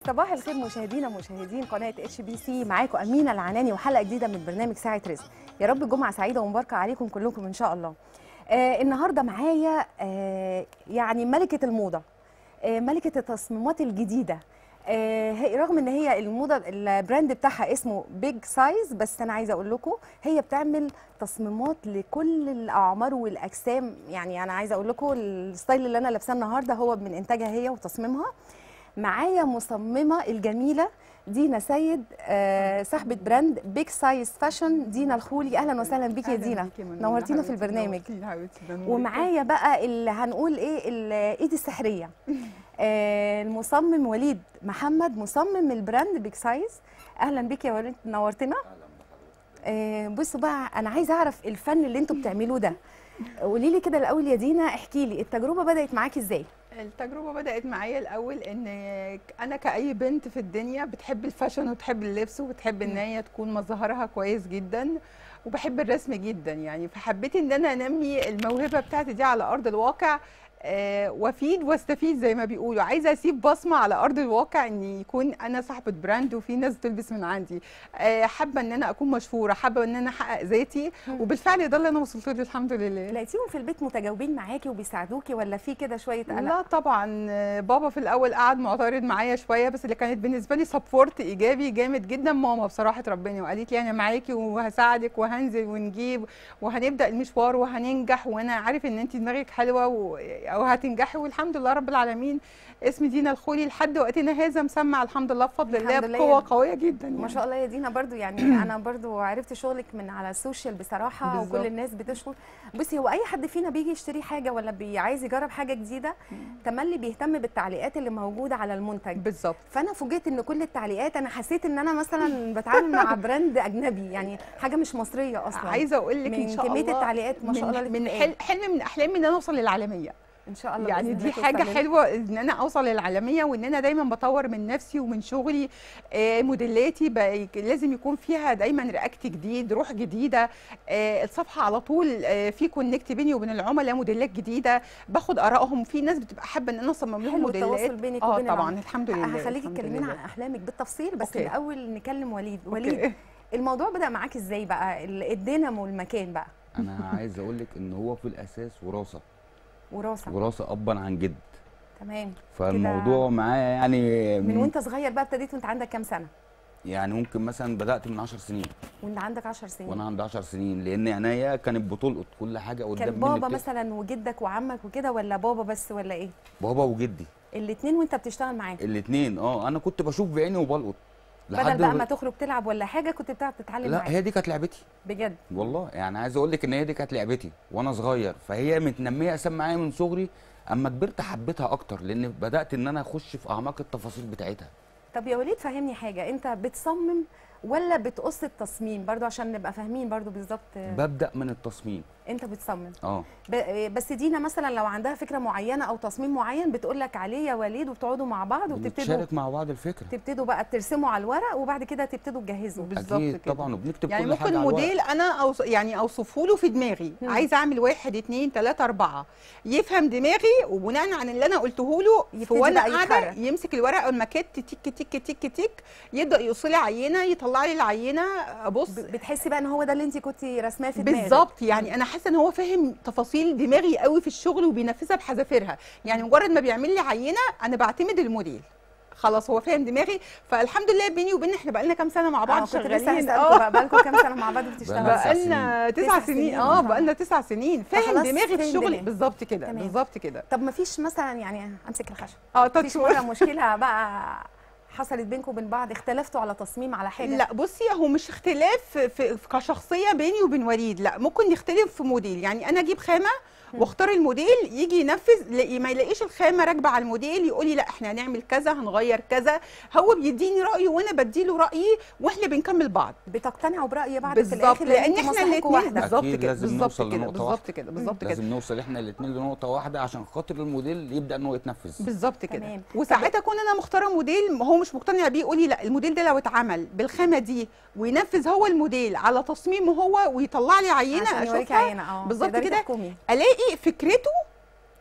صباح الخير مشاهدينا مشاهدين قناه اتش بي سي معاكم امينه العناني وحلقه جديده من برنامج ساعه رزق يا رب جمعه سعيده ومباركه عليكم كلكم ان شاء الله آه النهارده معايا آه يعني ملكه الموضه آه ملكه التصميمات الجديده آه هي- رغم ان هي الموضه البراند بتاعها اسمه بيج سايز بس انا عايزه اقول لكم هي بتعمل تصميمات لكل الاعمار والاجسام يعني انا عايزه اقول لكم الستايل اللي انا لابساه النهارده هو من انتاجها هي وتصميمها معايا مصممه الجميله دينا سيد آه صاحبه براند بيج سايز فاشن دينا الخولي اهلا وسهلا بيكي يا أهلاً دينا بيكي يا منى نورتينا في حبيبتي، البرنامج. نورتيني حبيبتي، ده نورك. ومعايا بقى اللي هنقول ايه الايد السحريه آه المصمم وليد محمد مصمم البراند بيج سايز اهلا بيك يا وليد نورتنا آه بصوا بقى انا عايزه اعرف الفن اللي انتوا بتعملوه ده قولي لي كده الاول يا دينا احكي لي التجربه بدات معاكي ازاي التجربه بدات معايا الاول ان انا كاي بنت في الدنيا بتحب الفاشن وتحب اللبس وبتحب ان هي تكون مظهرها كويس جدا وبحب الرسم جدا يعني فحبيت ان انا انمي الموهبه بتاعتي دي على ارض الواقع آه، وافيد واستفيد زي ما بيقولوا عايزه اسيب بصمه على ارض الواقع ان يكون انا صاحبه براند وفي ناس تلبس من عندي آه، حابه ان انا اكون مشهوره حابه ان انا احقق ذاتي وبالفعل ده اللي انا وصلت له الحمد لله لقيتيهم في البيت متجاوبين معاكي وبيساعدوكي ولا في كده شويه قلق لا طبعا آه، بابا في الاول قعد معترض معايا شويه بس اللي كانت بالنسبه لي سبورت ايجابي جامد جدا ماما بصراحه ربنا وقالت لي انا معاكي وهساعدك وهنزل ونجيب وهنبدا المشوار وهننجح وانا عارف ان انت دماغك حلوه و... او هتنجحي والحمد لله رب العالمين اسم دينا الخولي لحد وقتنا هذا مسمع الحمد لله بفضل الله الحمد لله بقوه يا- قويه جدا ما يعني. شاء الله يا دينا برضو يعني انا برضو عرفت شغلك من على السوشيال بصراحه بالظبط. وكل الناس بتشكر بصي هو اي حد فينا بيجي يشتري حاجه ولا بي عايز يجرب حاجه جديده تملي بيهتم بالتعليقات اللي موجوده على المنتج بالظبط فانا فوجئت ان كل التعليقات انا حسيت ان انا مثلا بتعامل مع براند اجنبي يعني حاجه مش مصريه اصلا عايزه اقول لك ان من شاء كميه الله التعليقات ما شاء الله من, اللي من بتتقال. حل- حلم من احلامي ان انا اوصل للعالميه ان شاء الله يعني بإذن دي الله حاجه توصلي. حلوه ان انا اوصل للعالميه وان انا دايما بطور من نفسي ومن شغلي آه، موديلاتي بقى لازم يكون فيها دايما رياكت جديد روح جديده آه، الصفحه على طول آه، في كونكت بيني وبين العملاء موديلات جديده باخد ارائهم في ناس بتبقى حابه ان انا اصمم لهم حلو موديلات التواصل بينك اه وبين طبعا العملاء. الحمد لله هخليكي الحمد تكلمينا لله. عن احلامك بالتفصيل بس أوكي. الاول نكلم وليد أوكي. وليد الموضوع بدا معاك ازاي بقى ال- الدينامو المكان بقى انا عايز اقول لك ان هو في الاساس وراثه وراثه وراثه ابا عن جد تمام فالموضوع معايا يعني من وانت صغير بقى ابتديت وانت عندك كام سنه يعني ممكن مثلا بدات من 10 سنين وانت عندك 10 سنين وانا عندي 10 سنين لان عينيا كانت بتلقط كل حاجه قدام كان مني بابا بتس- مثلا وجدك وعمك وكده ولا بابا بس ولا ايه بابا وجدي الاثنين وانت بتشتغل معاهم الاثنين اه انا كنت بشوف بعيني وبلقط بدل بقى ما تخرج تلعب ولا حاجه كنت بتعرف تتعلم لا معاهم هي دي كانت لعبتي بجد والله يعني عايز اقول لك ان هي دي كانت لعبتي وانا صغير فهي متنميه اساسا معايا من صغري اما كبرت حبيتها اكتر لان بدات ان انا اخش في اعماق التفاصيل بتاعتها طب يا وليد فهمني حاجه انت بتصمم ولا بتقص التصميم برضو عشان نبقى فاهمين برضو بالظبط ببدا من التصميم انت بتصمم اه ب- بس دينا مثلا لو عندها فكره معينه او تصميم معين بتقول لك عليه يا وليد وبتقعدوا مع بعض وبتبتدوا بنتشارك مع بعض الفكره تبتدوا بقى ترسموا على الورق وبعد كده تبتدوا تجهزوا بالظبط اكيد كده. طبعا وبنكتب يعني كل حاجه ممكن على الورق. موديل انا أوص... يعني اوصفه له في دماغي مم. عايزه اعمل واحد اتنين تلاته اربعه يفهم دماغي وبناء عن اللي انا قلته له يبتدي في وانا بقى قاعده يتحرك. يمسك الورقه والماكيت تيك تيك تيك تيك يبدا يقص لي عينه يطلع لي العينه ابص ب- بتحسي بقى ان هو ده اللي انت كنتي رسماه في دماغك بالظبط يعني انا حاسه ان هو فاهم تفاصيل دماغي قوي في الشغل وبينفذها بحذافيرها يعني مجرد ما بيعمل لي عينه انا بعتمد الموديل خلاص هو فاهم دماغي فالحمد لله بيني وبين احنا بقالنا كام سنه مع بعض آه، كنت لسه شغالين هسألكوا بقى بقالكم كام سنه مع بعض بتشتغلوا بقى- بقالنا تسع تسع سنين، سنين ما اه شاء بقالنا تسع سنين فاهم فخلاص دماغي في فاهم الشغل دماغي. بالظبط كده تمام. بالظبط كده طب ما فيش مثلا يعني امسك الخشب اه مفيش تاتش مره مشكله بقى حصلت بينكم وبين بعض اختلفتوا على تصميم على حاجه لا بصي هو مش اختلاف في, في كشخصيه بيني وبين وليد لا ممكن نختلف في موديل يعني انا اجيب خامه واختار الموديل يجي ينفذ لا- ما يلاقيش الخامه راكبه على الموديل يقول لي لا احنا هنعمل كذا هنغير كذا هو بيديني رايه وانا بديله رايي واحنا بنكمل بعض بتقتنعوا براي بعض في بالظبط الاخر لان انتوا احنا مصلحتكم الاثنين واحده بالظبط أكيد كده لازم بالظبط نوصل كده لنقطة بالظبط واحدة. كده بالظبط كده لازم نوصل احنا الاثنين لنقطه واحده عشان خاطر الموديل يبدا ان هو يتنفذ بالظبط كده تمام. وساعات اكون انا مختاره موديل هو مش مقتنع بيه يقول لي لا الموديل ده لو اتعمل بالخامه دي وينفذ هو الموديل على تصميمه هو ويطلع لي عينه عشان يوريكي اشوفها عينه اه بالظبط تقدري كده. تحكمي. الاقي فكرته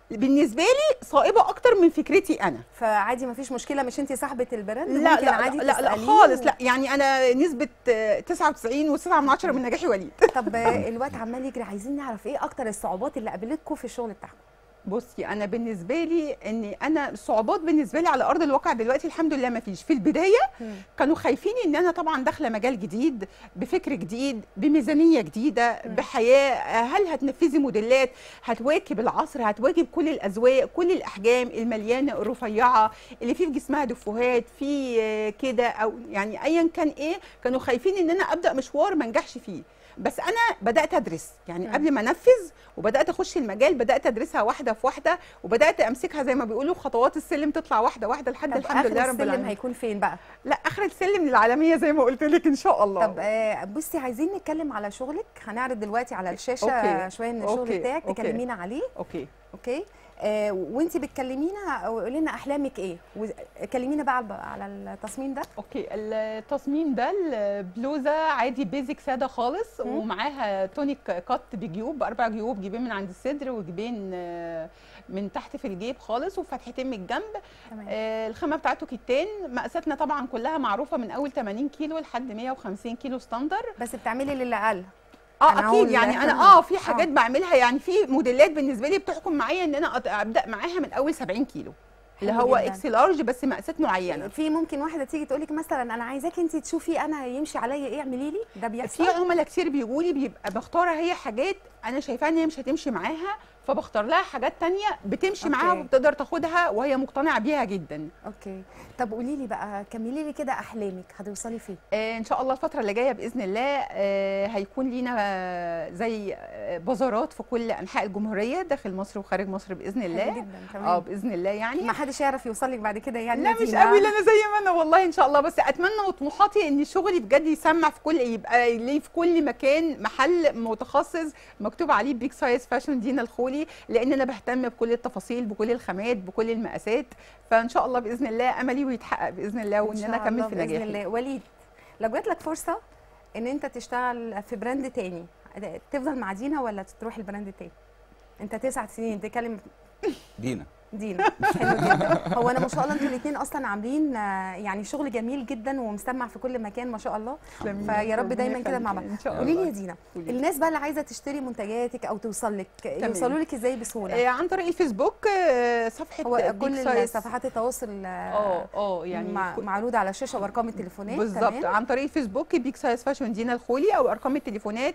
بالنسبه لي صائبه اكتر من فكرتي انا فعادي ما فيش مشكله مش انت صاحبه البراند لا ممكن لا عادي لا, لا, لا تسأليه خالص و- لا يعني انا نسبه آه، 99 و9 من عشرة من نجاحي وليد طب آه، الوقت عمال يجري عايزين نعرف ايه اكتر الصعوبات اللي قابلتكم في الشغل بتاعكم بصي انا بالنسبه لي ان انا الصعوبات بالنسبه لي على ارض الواقع دلوقتي الحمد لله ما فيش في البدايه كانوا خايفين ان انا طبعا داخله مجال جديد بفكر جديد بميزانيه جديده مم. بحياه هل هتنفذي موديلات هتواكب العصر هتواكب كل الاذواق كل الاحجام المليانه الرفيعه اللي فيه في جسمها دفوهات في آه، كده او يعني ايا كان ايه كانوا خايفين ان انا ابدا مشوار ما انجحش فيه بس انا بدات ادرس يعني مم. قبل ما انفذ وبدات اخش المجال بدات ادرسها واحده في واحده وبدات امسكها زي ما بيقولوا خطوات السلم تطلع واحده واحده لحد طب الحمد اخر لله رب السلم العالمين هيكون فين بقى لا اخر السلم للعالميه زي ما قلت لك ان شاء الله طب آه، بصي عايزين نتكلم على شغلك هنعرض دلوقتي على الشاشه أوكي. شويه من الشغل أوكي. بتاعك أوكي. تكلمينا عليه اوكي اوكي آه وانت بتكلمينا قولي لنا احلامك ايه وكلمينا بقى على- على التصميم ده اوكي التصميم ده البلوزه عادي بيزك ساده خالص مم. ومعاها تونيك كات بجيوب اربع جيوب جيبين من عند الصدر وجيبين آه، من تحت في الجيب خالص وفتحتين من الجنب تمام آه، الخامه بتاعته كتان مقاساتنا طبعا كلها معروفه من اول 80 كيلو لحد 150 كيلو ستاندر بس بتعملي للي اقل اه أنا اكيد هقول- يعني انا اه في حاجات آه. بعملها يعني في موديلات بالنسبه لي بتحكم معايا ان انا أت- ابدا معاها من اول 70 كيلو اللي حلو هو جداً. اكس لارج بس مقاسات معينه في ممكن واحده تيجي تقول لك مثلا انا عايزاكي انت تشوفي انا يمشي عليا ايه اعملي لي ده بيحصل في عملاء كتير بيجوا لي بيبقى بختار هي حاجات انا شايفاها ان هي مش هتمشي معاها فبختار لها حاجات تانية بتمشي معاها أوكي. وبتقدر تاخدها وهي مقتنعه بيها جدا اوكي طب قولي لي بقى كملي لي كده احلامك هتوصلي فين آه، ان شاء الله الفتره اللي جايه باذن الله آه، هيكون لينا آه، زي آه، بازارات في كل انحاء الجمهوريه داخل مصر وخارج مصر باذن حلو الله جدا اه تمام باذن الله يعني ما حدش يعرف يوصل لك بعد كده يعني لا يا مش دينا. قوي لا انا زي ما انا والله ان شاء الله بس اتمنى وطموحاتي ان شغلي بجد يسمع في كل يبقى ليه في كل مكان محل متخصص مكتوب عليه بيج سايز فاشن دينا الخولي لان انا بهتم بكل التفاصيل بكل الخامات بكل المقاسات فان شاء الله باذن الله املي ويتحقق باذن الله إن وان شاء انا اكمل الله في بإذن نجاحي الله وليد لو جات لك فرصه ان انت تشتغل في براند تاني تفضل مع دينا ولا تروح البراند تاني انت تسع سنين بتتكلم دينا دينا حلو جدا هو انا ما شاء الله انتوا الاثنين اصلا عاملين آه، يعني شغل جميل جدا ومسمع في كل مكان ما شاء الله فيا رب ربنا دايما كده مع بعض يخليك. ان شاء قولي الله لي يا دينا قولي. الناس بقى اللي عايزه تشتري منتجاتك او توصل لك يوصلوا لك ازاي بسهوله آه، عن طريق الفيسبوك آه، صفحه هو بيج كل سايز. صفحات التواصل آه، اه اه يعني مع- كل- معروضه على الشاشه وارقام التليفونات بالظبط تمام؟ عن طريق الفيسبوك بيج سايز فاشن دينا الخولي او ارقام التليفونات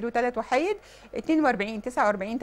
031 42 49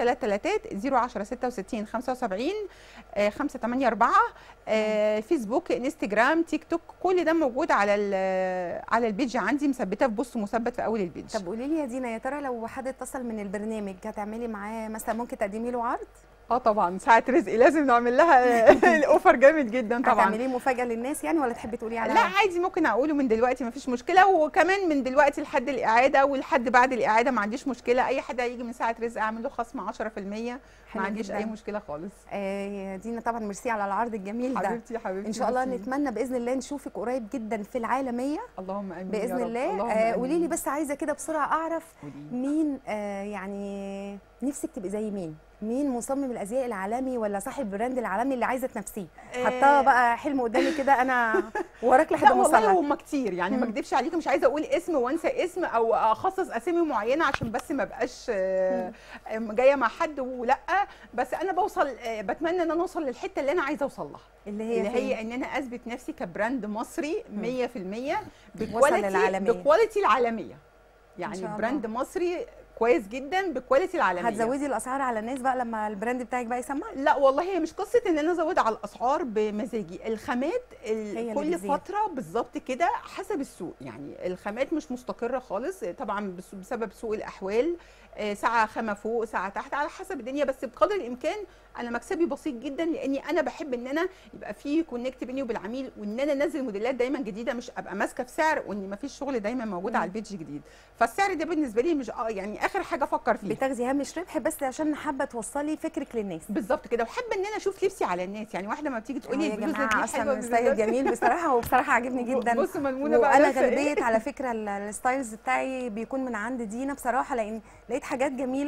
33 010 66 75 آه، 584 آه، فيسبوك انستجرام تيك توك كل ده موجود على ال- على البيج عندي مثبتاه في بوست مثبت في اول البيج طب قولي لي يا دينا يا ترى لو حد اتصل من البرنامج هتعملي معاه مثلا ممكن تقدمي له عرض اه طبعا ساعه رزق لازم نعمل لها الاوفر جامد جدا طبعا هتعملي مفاجاه للناس يعني ولا تحبي تقولي على لا عادي ممكن اقوله من دلوقتي مفيش مشكله وكمان من دلوقتي لحد الاعاده ولحد بعد الاعاده ما عنديش مشكله اي حد هيجي من ساعه رزق اعمل له خصم 10% ما حلو عنديش جداً. اي مشكله خالص آه يا دينا طبعا ميرسي على العرض الجميل ده حبيبتي حبيبتي ان شاء الله ميرسي. نتمنى باذن الله نشوفك قريب جدا في العالميه اللهم امين باذن يا رب. الله اللهم آه قولي لي آمين. بس عايزه كده بسرعه اعرف قولي. مين آه يعني نفسك تبقي زي مين مين مصمم الازياء العالمي ولا صاحب البراند العالمي اللي عايزه تنافسيه آه، حطاه بقى حلم قدامي كده انا وراك لحد لا ما والله اوصل هم كتير يعني ما مم. اكدبش عليكم مش عايزه اقول اسم وانسى اسم او اخصص اسامي معينه عشان بس ما بقاش آه، جايه مع حد ولا بس انا بوصل آه، بتمنى ان انا اوصل للحته اللي انا عايزه اوصل لها اللي هي اللي فين؟ هي ان انا اثبت نفسي كبراند مصري 100% للعالمية. بكواليتي بكواليتي العالميه يعني شاء الله. براند مصري كويس جدا بكواليتي العالميه هتزودي الاسعار على الناس بقى لما البراند بتاعك بقى يسمع لا والله هي مش قصه ان انا ازود على الاسعار بمزاجي الخامات ال- هي اللي كل بتزيد. فتره بالظبط كده حسب السوق يعني الخامات مش مستقره خالص طبعا بس- بسبب سوء الاحوال آه، ساعه خامه فوق ساعه تحت على حسب الدنيا بس بقدر الامكان انا مكسبي بسيط جدا لاني انا بحب ان انا يبقى في كونكت بيني وبين العميل وان انا انزل موديلات دايما جديده مش ابقى ماسكه في سعر وان ما فيش شغل دايما موجود مم. على البيج جديد فالسعر ده بالنسبه لي مش آه يعني اخر حاجه افكر فيها بتاخدي هامش ربح بس عشان حابه توصلي فكرك للناس بالظبط كده وحابه ان انا اشوف لبسي على الناس يعني واحده ما بتيجي تقول لي يا البلوزه جماعه دي اصلا حلوه الستايل بالذات. جميل بصراحه وبصراحه عاجبني جدا بص ملمونه بقى وانا لابسة إيه. غالبيه على فكره ال- الستايلز بتاعي بيكون من عند دينا بصراحه لان لقيت حاجات جميله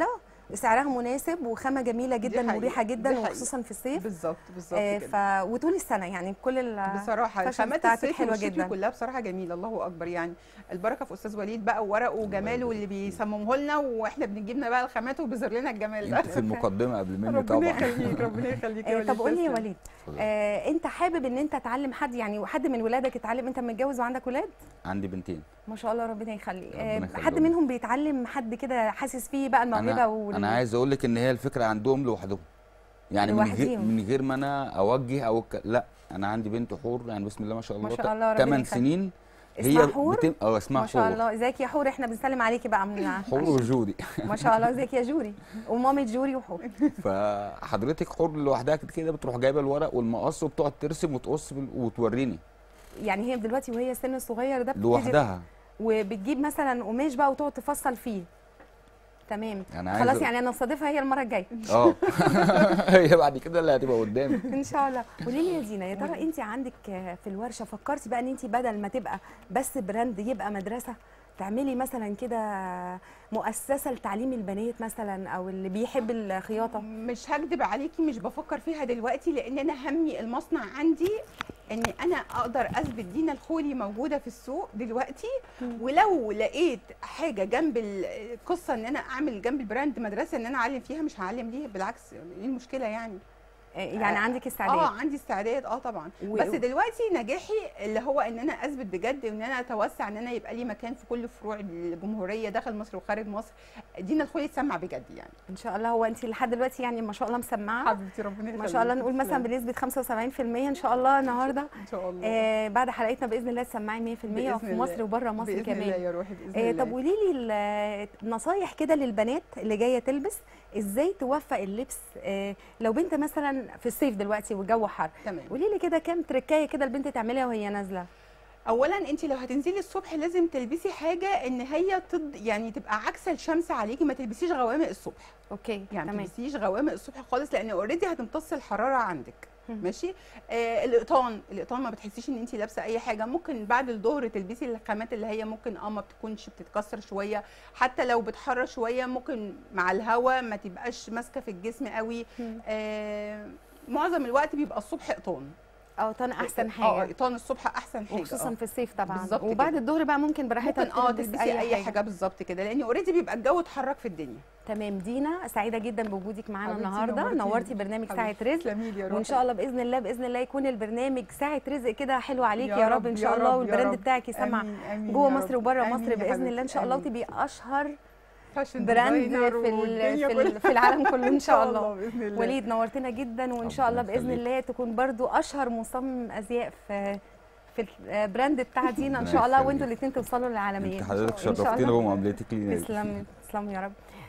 سعرها مناسب وخامه جميله جدا حقيقة، مريحه دي جدا حقيقة. وخصوصا في الصيف بالظبط بالظبط آه، كده ف وطول السنه يعني كل ال... بصراحه الفاشن خامات بتاعتك الصيف حلوة والشتوي جدا. كلها بصراحه جميله الله اكبر يعني البركه في استاذ وليد بقى وورقه وجماله واللي بيصممه لنا واحنا بنجيب لنا بقى الخامات وبيظهر لنا الجمال ده انت في المقدمه قبل مني ربنا طبعا يخليك ربنا يخليك يا آه، وليد طب قول لي يا تسلم. وليد آه، انت حابب ان انت تعلم حد يعني حد من ولادك يتعلم انت متجوز وعندك ولاد عندي بنتين ما شاء الله ربنا يخلي ربنا آه، يخليهم. حد منهم بيتعلم حد كده حاسس فيه بقى الموهبه انا وال... انا عايز اقول لك ان هي الفكره عندهم لوحدهم يعني من غير لوحديهم. من غير ما انا اوجه او ك... لا انا عندي بنت حور يعني بسم الله ما شاء الله ما شاء الله، ربنا 8 يخليك. سنين اسمها حور؟ بتم... اه اسمها ما شاء حور الله ازيك يا حور احنا بنسلم عليكي بقى من حور وجودي ما شاء الله ازيك يا جوري ومامة جوري وحور فحضرتك حور لوحدها كده بتروح جايبه الورق والمقص وبتقعد ترسم وتقص بال- وتوريني يعني هي دلوقتي وهي سن الصغير ده بتبتدي- لوحدها وبتجيب مثلا قماش بقى وتقعد تفصل فيه تمام انا عايز خلاص أ- يعني انا استضيفها هي المره الجايه اه هي بعد كده اللي هتبقى قدامي ان شاء الله قولي لي يا دينا يا ترى انت عندك في الورشه فكرتي بقى ان انت بدل ما تبقى بس براند يبقى مدرسه تعملي مثلا كده مؤسسه لتعليم البنات مثلا او اللي بيحب الخياطه مش هكدب عليكي مش بفكر فيها دلوقتي لان انا همي المصنع عندي ان انا اقدر اثبت دينا الخولي موجوده في السوق دلوقتي ولو لقيت حاجه جنب القصه ان انا اعمل جنب البراند مدرسه ان انا اعلم فيها مش هعلم ليه بالعكس ايه المشكله يعني آه، يعني آه، عندك استعداد اه عندي استعداد اه طبعا و- بس دلوقتي نجاحي اللي هو ان انا اثبت بجد وان انا اتوسع ان انا يبقى لي مكان في كل فروع الجمهوريه داخل مصر وخارج مصر دينا الخولي تسمع بجد يعني ان شاء الله هو انت لحد دلوقتي يعني ما شاء الله مسمعه حبيبتي ربنا ما شاء الله يخليكي. نقول مثلا تسلمي. بنسبه 75% ان شاء الله النهارده ان شاء الله آه بعد حلقتنا باذن الله تسمعي 100% بإذن وفي الله. مصر وبره مصر بإذن كمان الله يا روحي باذن آه الله طب قولي لي نصايح كده للبنات اللي جايه تلبس ازاي توفق اللبس آه لو بنت مثلا في الصيف دلوقتي والجو حر تمام قولي لي كده كام تركايه كده البنت تعملها وهي نازله اولا انت لو هتنزلي الصبح لازم تلبسي حاجه ان هي تض... يعني تبقى عكس الشمس عليكي ما تلبسيش غوامق الصبح اوكي يعني ما تمام تلبسيش غوامق الصبح خالص لان اوريدي هتمتص الحراره عندك مم. ماشي آه القطان القطان ما بتحسيش ان انت لابسه اي حاجه ممكن بعد الظهر تلبسي الخامات اللي هي ممكن اه ما بتكونش بتتكسر شويه حتى لو بتحرر شويه ممكن مع الهواء ما تبقاش ماسكه في الجسم قوي مم. آه معظم الوقت بيبقى الصبح قطان اه طن احسن اه حاجه قطان الصبح احسن حاجه وخصوصا آه. في الصيف طبعا بالظبط وبعد كده. الظهر بقى ممكن براحتها ممكن اه تلبس تلبسي اي حاجه بالظبط كده لان اوريدي بيبقى الجو اتحرك في الدنيا تمام دينا سعيده جدا بوجودك معانا حبيبتي، النهارده نورتيني. نورتي برنامج ساعه رزق تسلمي لي يا وان شاء الله باذن الله باذن الله يكون البرنامج ساعه رزق كده حلو عليك يا, رب ان شاء الله والبراند بتاعك يسمع جوه مصر وبره مصر باذن الله ان شاء الله وتبقي اشهر براند في ال- في, ال- في العالم كله ان شاء الله باذن الله وليد نورتنا جدا وان شاء الله ربنا باذن يخليك. الله تكون برضو اشهر مصمم ازياء في في البراند بتاع دينا ان ربنا شاء الله يخليك. وانتوا الاثنين توصلوا للعالميه انت حضرتك إن شاء الله. شرفتينا بمقابلتك لينا دي. تسلم تسلم يا رب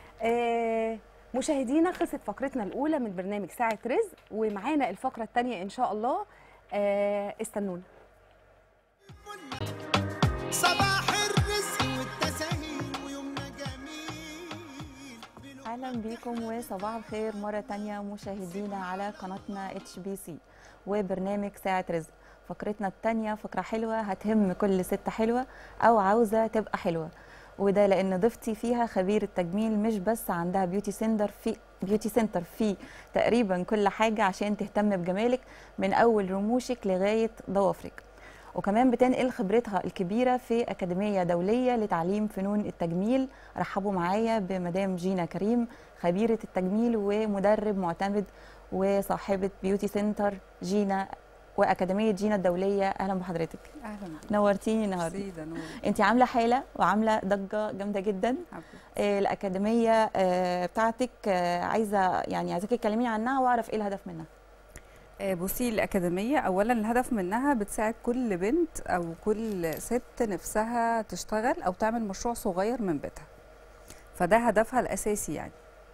آه مشاهدينا خلصت فقرتنا الاولى من برنامج ساعه رزق ومعانا الفقره الثانيه ان شاء الله آه استنونا صباح الرزق والتساهيل ويومنا جميل اهلا بيكم وصباح الخير مره تانية مشاهدينا على قناتنا اتش بي سي وبرنامج ساعه رزق فقرتنا التانية فقره حلوه هتهم كل ست حلوه او عاوزه تبقى حلوه وده لان ضيفتي فيها خبير التجميل مش بس عندها بيوتي سنتر في بيوتي سنتر في تقريبا كل حاجه عشان تهتم بجمالك من اول رموشك لغايه ضوافرك وكمان بتنقل خبرتها الكبيره في اكاديميه دوليه لتعليم فنون التجميل رحبوا معايا بمدام جينا كريم خبيره التجميل ومدرب معتمد وصاحبه بيوتي سنتر جينا واكاديميه جينا الدوليه اهلا بحضرتك اهلا نورتيني النهارده سيدة نور انت عامله حاله وعامله ضجه جامده جدا حبيبتي. آه، الاكاديميه آه، بتاعتك آه، عايزه يعني عايزاكي تكلميني عنها واعرف ايه الهدف منها آه، بصي الأكاديمية أولا الهدف منها بتساعد كل بنت أو كل ست نفسها تشتغل أو تعمل مشروع صغير من بيتها فده هدفها الأساسي يعني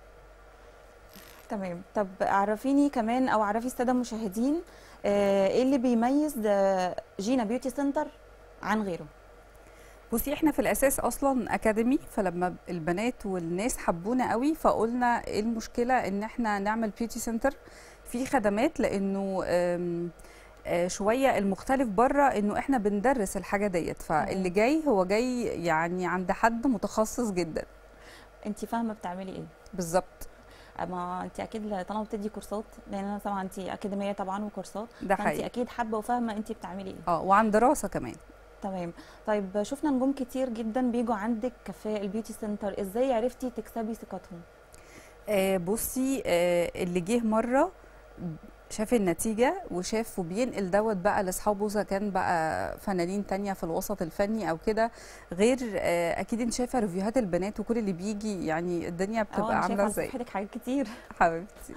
تمام طب عرفيني كمان او عرفي الساده المشاهدين آه، ايه اللي بيميز آه، جينا بيوتي سنتر عن غيره بصي احنا في الأساس أصلا أكاديمي فلما البنات والناس حبونا قوي فقلنا ايه المشكلة إن احنا نعمل بيوتي سنتر في خدمات لأنه آم، آه، شوية المختلف بره إنه احنا بندرس الحاجة ديت فاللي جاي هو جاي يعني عند حد متخصص جدا انت فاهمه بتعملي ايه بالظبط اما انت اكيد طالما بتدي كورسات لان انا طبعا انت اكاديميه طبعا وكورسات ده فانت حقيقي اكيد حابه وفاهمه انت بتعملي ايه اه وعن دراسه كمان تمام طيب شفنا نجوم كتير جدا بيجوا عندك في البيوتي سنتر ازاي عرفتي تكسبي ثقتهم آه بصي آه اللي جه مره شاف النتيجة وشاف وبينقل دوت بقى لاصحابه اذا كان بقى فنانين تانية في الوسط الفني او كده غير آه اكيد انت شايفه ريفيوهات البنات وكل اللي بيجي يعني الدنيا اه بتبقى انا شايفه عامله على ازاي صفحتك حاجات كتير حبيبتي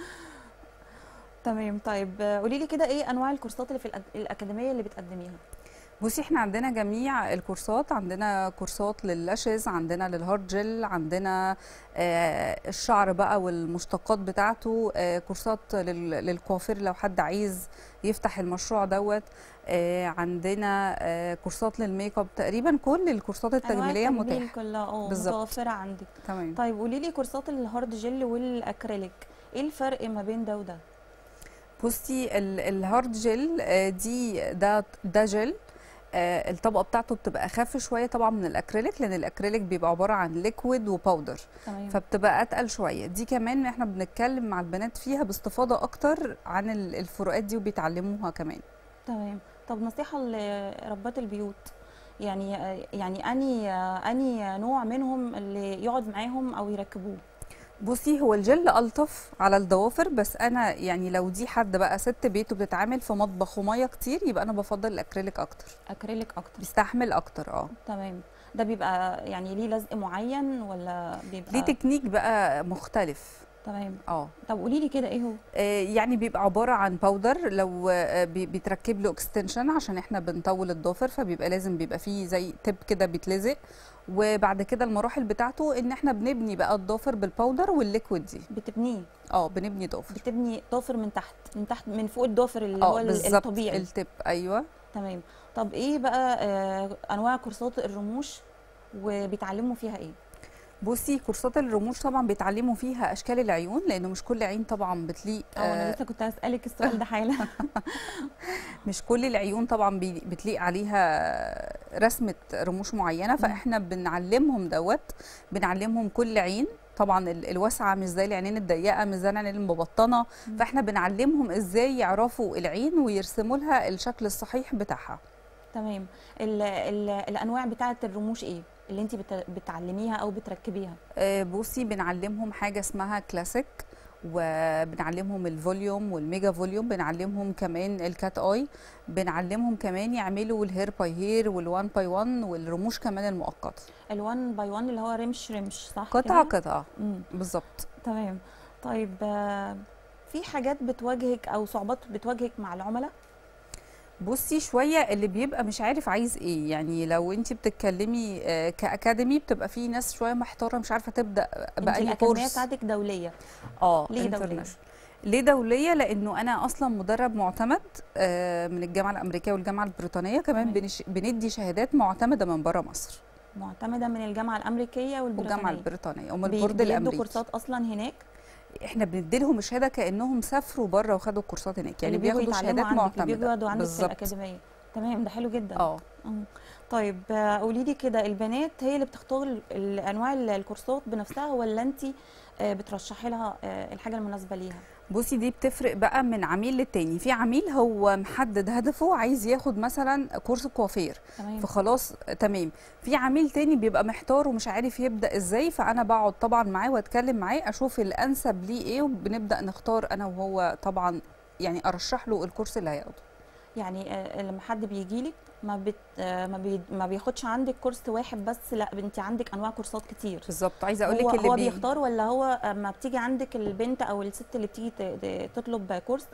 تمام طيب قولي لي كده ايه انواع الكورسات اللي في الأك- الاكاديميه اللي بتقدميها بصي احنا عندنا جميع الكورسات عندنا كورسات لللاشز عندنا للهارد جل عندنا آه الشعر بقى والمشتقات بتاعته آه كورسات لل- للكوافير لو حد عايز يفتح المشروع دوت آه عندنا آه كورسات للميك اب تقريبا كل الكورسات أنواع التجميليه التجميل متاحه كلها اه بالظبط. متوفره عندك تمام طيب قولي لي كورسات الهارد جل والاكريليك ايه الفرق ما بين ده وده بصي ال- الهارد جل آه، دي ده ده جل آه، الطبقه بتاعته بتبقى اخف شويه طبعا من الاكريليك لان الاكريليك بيبقى عباره عن ليكويد وباودر تمام فبتبقى اتقل شويه دي كمان احنا بنتكلم مع البنات فيها باستفاضه اكتر عن ال- الفروقات دي وبيتعلموها كمان تمام طب نصيحه لربات البيوت يعني يعني اني اني نوع منهم اللي يقعد معاهم او يركبوه بصي هو الجل الطف على الضوافر بس انا يعني لو دي حد بقى ست بيته بتتعامل في مطبخ وميه كتير يبقى انا بفضل الاكريليك اكتر اكريليك اكتر بيستحمل اكتر اه تمام ده بيبقى يعني ليه لزق معين ولا بيبقى ليه تكنيك بقى مختلف تمام اه طب قولي لي كده ايه هو آه، يعني بيبقى عبارة عن باودر لو آه، بي- بيتركب له اكستنشن عشان احنا بنطول الضافر فبيبقى لازم بيبقى فيه زي تب كده بيتلزق وبعد كده المراحل بتاعته ان احنا بنبني بقى الضافر بالباودر والليكويد دي بتبنيه اه بنبني ضافر بتبني ضافر من تحت من تحت من فوق الضافر اللي هو اه ال- بالظبط الطبيعي التب ايوه تمام طب ايه بقى آه انواع كورسات الرموش وبيتعلموا فيها ايه بصي كورسات الرموش طبعا بيتعلموا فيها اشكال العيون لانه مش كل عين طبعا بتليق اه انا آه، لسه كنت هسالك السؤال ده حالا مش كل العيون طبعا بي- بتليق عليها رسمة رموش معينة فاحنا بنعلمهم دوت بنعلمهم كل عين طبعا ال- الواسعة مش زي العينين الضيقة مش زي العينين المبطنة فاحنا بنعلمهم ازاي يعرفوا العين ويرسموا لها الشكل الصحيح بتاعها تمام ال ال الانواع بتاعه الرموش ايه اللي انت بت بتعلميها او بتركبيها آه، بصي بنعلمهم حاجة اسمها كلاسيك وبنعلمهم الفوليوم والميجا فوليوم بنعلمهم كمان الكات اي بنعلمهم كمان يعملوا الهير باي هير والوان باي وان والرموش كمان المؤقته الوان باي وان اللي هو رمش رمش صح قطعه كده؟ قطعه مم. بالظبط تمام طيب آه، في حاجات بتواجهك او صعوبات بتواجهك مع العملاء بصي شويه اللي بيبقى مش عارف عايز ايه يعني لو انت بتتكلمي آه، كاكاديمي بتبقى في ناس شويه محتاره مش عارفه تبدا انت باي الاكاديميه كورس بتاعتك دوليه اه ليه دولية؟ international. ليه دوليه لانه انا اصلا مدرب معتمد آه، من الجامعه الامريكيه والجامعه البريطانيه كمان تمام. بنش... بندي شهادات معتمده من بره مصر معتمده من الجامعه الامريكيه والجامعه والبريطانيه البريطانيه ومن بي- البورد بيدوا الامريكي كورسات اصلا هناك احنا بندي لهم الشهاده كانهم سافروا بره وخدوا كورسات هناك يعني اللي بيجوا بياخدوا يتعلموا شهادات عندك اللي بيجوا معتمده يقعدوا عندك في بالظبط. الاكاديميه تمام ده حلو جدا اه مم. طيب آه، قولي لي كده البنات هي اللي بتختار ال- ال- انواع ال- الكورسات بنفسها ولا انت بترشحي لها آه، الحاجه المناسبه ليها بصي دي بتفرق بقى من عميل للتاني في عميل هو محدد هدفه عايز ياخد مثلا كورس كوافير تمام فخلاص تمام في عميل تاني بيبقى محتار ومش عارف يبدا ازاي فانا بقعد طبعا معاه واتكلم معاه اشوف الانسب ليه ايه وبنبدا نختار انا وهو طبعا يعني ارشح له الكورس اللي هياخده يعني آه، لما حد بيجي لك ما بت آه، ما, بي ما بياخدش عندك كورس واحد بس لا انت عندك انواع كورسات كتير بالظبط عايزه اقول هو, لك اللي هو بي... بيختار ولا هو اما بتيجي عندك البنت او الست اللي بتيجي ت- ت- تطلب كورس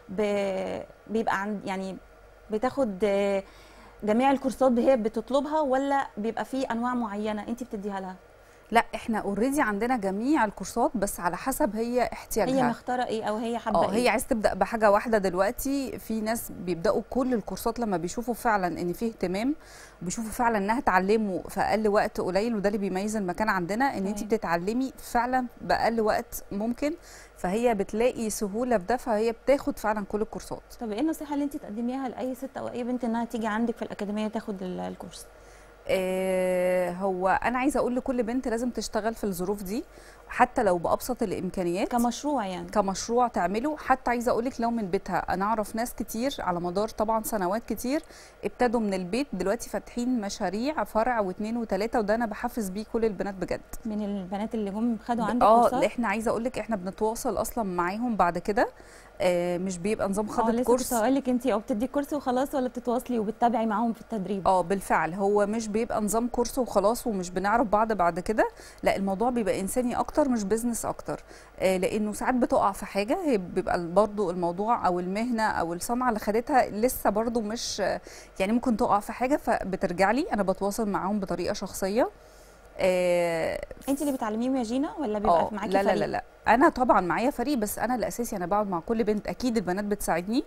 ب- بيبقى عند يعني بتاخد آه، جميع الكورسات هي بتطلبها ولا بيبقى في انواع معينه انت بتديها لها لا احنا اوريدي عندنا جميع الكورسات بس على حسب هي احتياجها هي مختاره ايه او هي حابه اه ايه هي عايز تبدا بحاجه واحده دلوقتي في ناس بيبداوا كل الكورسات لما بيشوفوا فعلا ان فيه اهتمام بيشوفوا فعلا انها تعلمه في اقل وقت قليل وده اللي بيميز المكان عندنا ان انت تمام. بتتعلمي فعلا باقل وقت ممكن فهي بتلاقي سهوله في ده فهي بتاخد فعلا كل الكورسات طب ايه النصيحه اللي انت تقدميها لاي ست او اي بنت انها تيجي عندك في الاكاديميه تاخد ال- الكورس آه هو انا عايزه اقول لكل بنت لازم تشتغل في الظروف دي حتى لو بابسط الامكانيات كمشروع يعني كمشروع تعمله حتى عايزه اقول لك لو من بيتها انا اعرف ناس كتير على مدار طبعا سنوات كتير ابتدوا من البيت دلوقتي فاتحين مشاريع فرع واثنين وثلاثه وده انا بحفز بيه كل البنات بجد من البنات اللي هم خدوا عندك اه كورسات احنا عايزه اقول لك احنا بنتواصل اصلا معاهم بعد كده آه مش بيبقى نظام اه خدت لسه كورس كنت هقول لك انت او بتدي كورس وخلاص ولا بتتواصلي وبتتابعي معاهم في التدريب اه بالفعل هو مش بيبقى نظام كورس وخلاص ومش بنعرف بعض بعد كده لا الموضوع بيبقى انساني اكتر مش بيزنس اكتر آه لانه ساعات بتقع في حاجه هي بيبقى برضو الموضوع او المهنه او الصنعه اللي خدتها لسه برضو مش يعني ممكن تقع في حاجه فبترجع لي انا بتواصل معاهم بطريقه شخصيه آه انت اللي بتعلميهم يا جينا ولا بيبقى اه معاكي لا لا فريق؟ لا لا انا طبعا معايا فريق بس انا الاساسي انا بقعد مع كل بنت اكيد البنات بتساعدني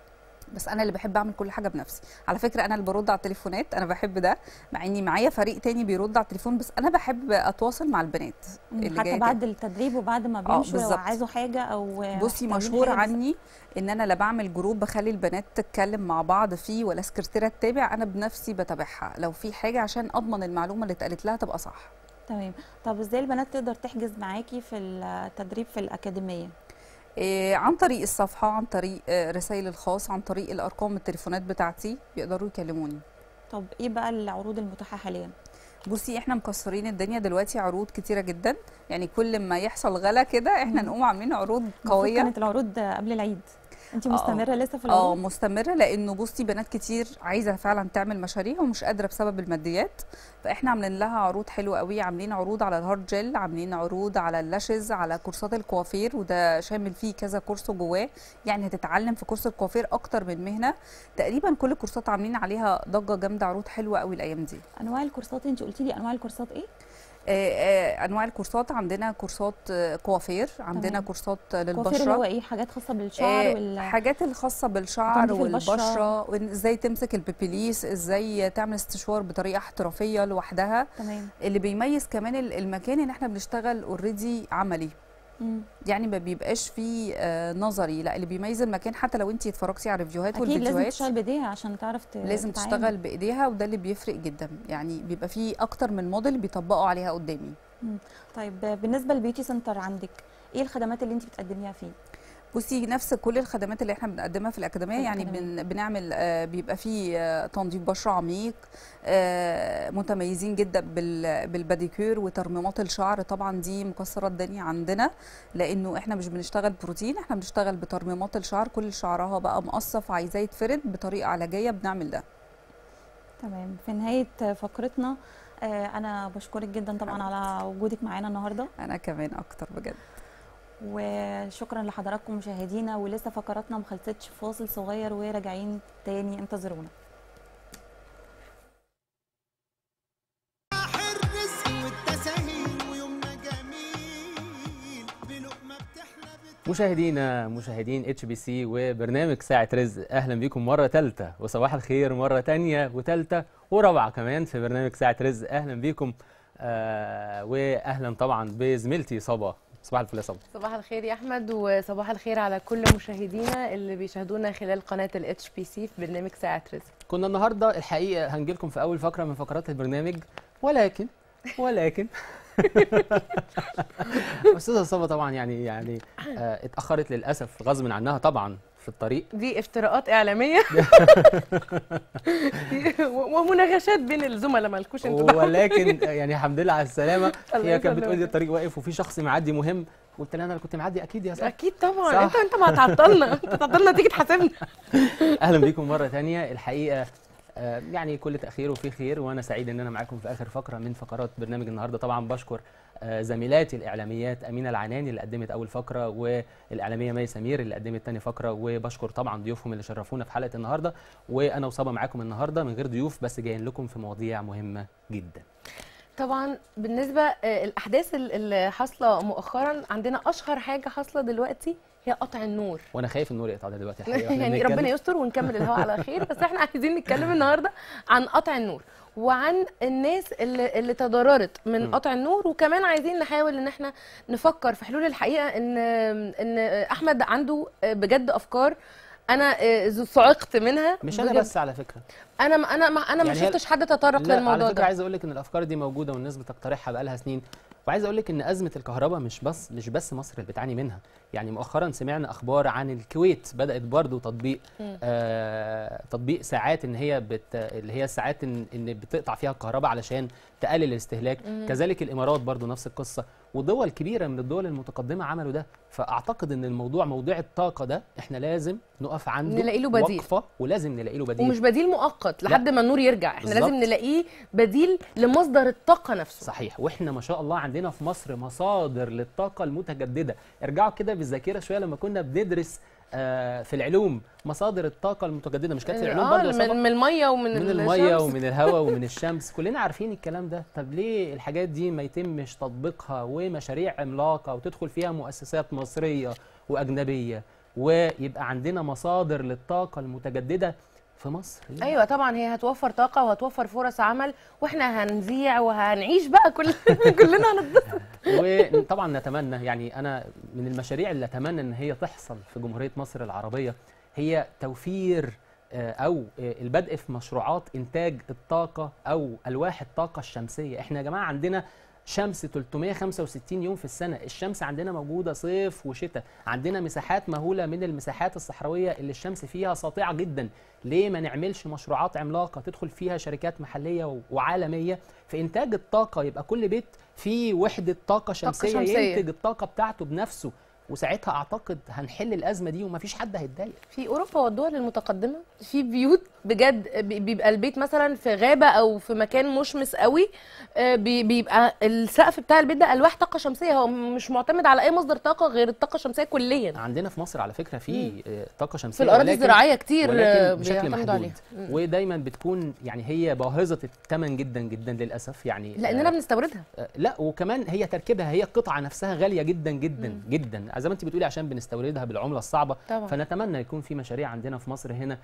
بس انا اللي بحب اعمل كل حاجه بنفسي على فكره انا اللي برد على التليفونات انا بحب ده مع اني معايا فريق تاني بيرد على التليفون بس انا بحب اتواصل مع البنات مم، اللي حتى جاية بعد التدريب وبعد ما بيمشوا لو بالظبط. عايزوا حاجه او بصي محتاجين مشهور حاجة بس- عني ان انا لا بعمل جروب بخلي البنات تتكلم مع بعض فيه ولا سكرتيره تتابع انا بنفسي بتابعها لو في حاجه عشان اضمن المعلومه اللي اتقالت لها تبقى صح تمام طب ازاي البنات تقدر تحجز معاكي في التدريب في الاكاديميه إيه، عن طريق الصفحه عن طريق آه، رسائل الخاص عن طريق الارقام التليفونات بتاعتي يقدروا يكلموني طب ايه بقى العروض المتاحه حاليا بصي احنا مكسرين الدنيا دلوقتي عروض كتيره جدا يعني كل ما يحصل غلا كده احنا مم. نقوم عاملين عروض المفروض قويه كانت العروض قبل العيد انت آه. مستمره لسه في اه العروض مستمره لانه بصي بنات كتير عايزه فعلا تعمل مشاريع ومش قادره بسبب الماديات فاحنا عاملين لها عروض حلوه قوي عاملين عروض على الهارد جel عاملين عروض على اللاشز على كورسات الكوافير وده شامل فيه كذا كورس جواه يعني هتتعلم في كورس الكوافير اكتر من مهنه تقريبا كل الكورسات عاملين عليها ضجه جامده عروض حلوه قوي الايام دي انواع الكورسات انت قلتي لي انواع الكورسات ايه آه، آه، انواع الكورسات عندنا كورسات آه، كوافير عندنا تمام. كورسات آه، كوافير للبشره اللي هو ايه حاجات خاصه بالشعر آه، وال حاجات الخاصه بالشعر تنظيف البشرة. والبشره وازاي تمسك البيبيليس ازاي تعمل استشوار بطريقه احترافيه لوحدها تمام اللي بيميز كمان ال- المكان ان احنا بنشتغل اوريدي عملي مم. يعني ما بيبقاش فيه آه، نظري لا اللي بيميز المكان حتى لو انت اتفرجتي على الريفيوهات اكيد لازم والفيديوهات تشتغل بايديها عشان تعرف ت- لازم تتعامل. تشتغل بايديها وده اللي بيفرق جدا يعني بيبقى فيه اكتر من موديل بيطبقوا عليها قدامي طيب بالنسبه للبيوتي سنتر عندك ايه الخدمات اللي انت بتقدميها فيه بصي نفس كل الخدمات اللي احنا بنقدمها في الاكاديميه في يعني الأكاديمية. بن بنعمل آه، بيبقى فيه آه، تنظيف بشره عميق آه، متميزين جدا بال- بالباديكير وترميمات الشعر طبعا دي مكسره الدنيا عندنا لانه احنا مش بنشتغل بروتين احنا بنشتغل بترميمات الشعر كل شعرها بقى مقصف عايزاه يتفرد بطريقه علاجيه بنعمل ده تمام في نهايه فقرتنا آه، انا بشكرك جدا طبعا على وجودك معانا النهارده انا كمان اكتر بجد وشكرا لحضراتكم مشاهدينا ولسه فقراتنا ما خلصتش فاصل صغير وراجعين تاني انتظرونا الرزق والتساهيل ويومنا جميل بلقمة بتحلى بت... مشاهدينا مشاهدين اتش بي سي وبرنامج ساعة رزق اهلا بيكم مرة تالتة وصباح الخير مرة تانية وتالتة ورابعة كمان في برنامج ساعة رزق اهلا بيكم آه واهلا طبعا بزميلتي صبا صباح الفل يا صبا صباح الخير يا احمد وصباح الخير على كل مشاهدينا اللي بيشاهدونا خلال قناه الاتش بي سي في برنامج ساعه رزق كنا النهارده الحقيقة هنجي لكم في اول فقرة من فقرات البرنامج ولكن ولكن استاذة صبا طبعا يعني يعني آه اتأخرت للأسف غصب عنها طبعا في الطريق دي افتراءات اعلاميه ومناغشات بين الزملاء مالكوش انتوا ولكن يعني الحمد لله على السلامه الله هي كانت بتقول لي يسلمك. الطريق واقف وفي شخص معدي مهم قلت لها انا كنت معدي اكيد يا صاحبي اكيد طبعا صح. انت انت ما هتعطلنا انت هتعطلنا تيجي تحاسبنا اهلا بيكم مره تانية الحقيقه آه، يعني كل تاخير وفي خير وانا سعيد ان انا معاكم في اخر فقره من فقرات برنامج النهارده طبعا بشكر آه، زميلاتي الاعلاميات امينه العناني اللي قدمت اول فقره والاعلاميه مي سمير اللي قدمت تاني فقره وبشكر طبعا ضيوفهم اللي شرفونا في حلقه النهارده وانا وصبا معاكم النهارده من غير ضيوف بس جايين لكم في مواضيع مهمه جدا طبعا بالنسبه آه، الاحداث ال- اللي حاصله مؤخرا عندنا اشهر حاجه حاصله دلوقتي هي قطع النور وانا خايف النور يقطع دلوقتي الحقيقه وإحنا يعني بنتكلم. ربنا يستر ونكمل الهواء على خير بس احنا عايزين نتكلم النهارده عن قطع النور وعن الناس اللي, اللي تضررت من مم. قطع النور وكمان عايزين نحاول ان احنا نفكر في حلول الحقيقه ان ان احمد عنده بجد افكار انا آه، صعقت منها مش انا بجد. بس على فكره انا ما انا ما انا ما يعني هي- شفتش حد تطرق لا للموضوع على فكره ده عايز اقول لك ان الافكار دي موجوده والناس بتقترحها بقالها سنين وعايز اقول لك ان ازمه الكهرباء مش بس مش بس مصر اللي بتعاني منها يعني مؤخرا سمعنا اخبار عن الكويت بدات برضو تطبيق مم. آه تطبيق ساعات ان هي بت اللي هي الساعات ان, إن بتقطع فيها الكهرباء علشان تقلل الاستهلاك مم. كذلك الامارات برضو نفس القصه ودول كبيره من الدول المتقدمه عملوا ده فاعتقد ان الموضوع موضوع الطاقه ده احنا لازم نقف عنده نلاقي له بديل. وقفه ولازم نلاقي له بديل ومش بديل مؤقت لحد ما النور يرجع احنا بالظبط. لازم نلاقيه بديل لمصدر الطاقه نفسه صحيح واحنا ما شاء الله عندنا في مصر مصادر للطاقه المتجدده ارجعوا كده بالذاكره شويه لما كنا بندرس آه في العلوم مصادر الطاقه المتجدده مش كانت في العلوم اه برضه يا من, صبا؟ من الميه ومن من الميه الشمس. ومن الهواء ومن الشمس كلنا عارفين الكلام ده طب ليه الحاجات دي ما يتمش تطبيقها ومشاريع عملاقه وتدخل فيها مؤسسات مصريه واجنبيه ويبقى عندنا مصادر للطاقه المتجدده في مصر ليه؟ ايوه طبعا هي هتوفر طاقه وهتوفر فرص عمل واحنا هنذيع وهنعيش بقى كل كلنا هنتبسط وطبعا نتمنى يعني انا من المشاريع اللي اتمنى ان هي تحصل في جمهوريه مصر العربيه هي توفير آه، او آه، البدء في مشروعات انتاج الطاقه او الواح الطاقه الشمسيه احنا يا جماعه عندنا شمس 365 يوم في السنه الشمس عندنا موجوده صيف وشتاء عندنا مساحات مهوله من المساحات الصحراويه اللي الشمس فيها ساطعه جدا ليه ما نعملش مشروعات عملاقه تدخل فيها شركات محليه و- وعالميه في انتاج الطاقه يبقى كل بيت فيه وحده طاقه شمسيه, شمسية. ينتج الطاقه بتاعته بنفسه وساعتها اعتقد هنحل الازمه دي ومفيش حد هيتضايق في اوروبا والدول المتقدمه في بيوت بجد بي- بيبقى البيت مثلا في غابه او في مكان مشمس قوي آه، بي- بيبقى السقف بتاع البيت ده الواح طاقه شمسيه هو مش معتمد على اي مصدر طاقه غير الطاقه الشمسيه كليا عندنا في مصر على فكره في آه، طاقه شمسيه في الاراضي ولكن- الزراعيه كتير آه، ولكن بشكل بيعتمدوا محدود عليها مم. ودايما بتكون يعني هي باهظه الثمن جدا جدا للاسف يعني لاننا آه، بنستوردها آه، لا وكمان هي تركيبها هي القطعه نفسها غاليه جدا جدا مم. جدا زي ما انت بتقولي عشان بنستوردها بالعمله الصعبه طبعا فنتمنى يكون في مشاريع عندنا في مصر هنا